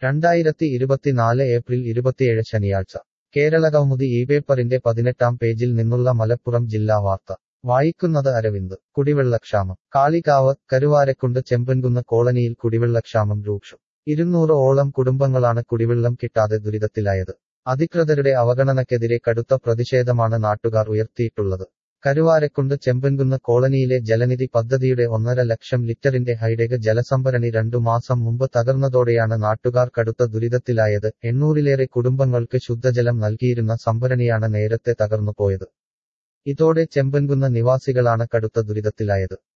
രണ്ടായിരത്തി ഇരുപത്തിനാല് ഏപ്രിൽ ഇരുപത്തിയേഴ് ശനിയാഴ്ച കേരള കൗമുദി ഈ പേപ്പറിന്റെ പതിനെട്ടാം പേജിൽ നിന്നുള്ള മലപ്പുറം ജില്ലാ വാർത്ത വായിക്കുന്നത് അരവിന്ദ് കുടിവെള്ളക്ഷാമം കാളികാവ് കരുവാരക്കുണ്ട് ചെമ്പൻകുന്ന് കോളനിയിൽ കുടിവെള്ളക്ഷാമം രൂക്ഷം ഇരുന്നൂറ് ഓളം കുടുംബങ്ങളാണ് കുടിവെള്ളം കിട്ടാതെ ദുരിതത്തിലായത് അധികൃതരുടെ അവഗണനയ്ക്കെതിരെ കടുത്ത പ്രതിഷേധമാണ് നാട്ടുകാർ ഉയർത്തിയിട്ടുള്ളത് കരുവാരക്കുണ്ട് ചെമ്പൻകുന്ന് കോളനിയിലെ ജലനിധി പദ്ധതിയുടെ ഒന്നര ലക്ഷം ലിറ്ററിന്റെ ഹൈഡെക ജലസംഭരണി രണ്ടു മാസം മുമ്പ് തകർന്നതോടെയാണ് നാട്ടുകാർ കടുത്ത ദുരിതത്തിലായത് എണ്ണൂറിലേറെ കുടുംബങ്ങൾക്ക് ശുദ്ധജലം നൽകിയിരുന്ന സംഭരണിയാണ് നേരത്തെ തകർന്നുപോയത് ഇതോടെ ചെമ്പൻകുന്ന് നിവാസികളാണ് കടുത്ത ദുരിതത്തിലായത്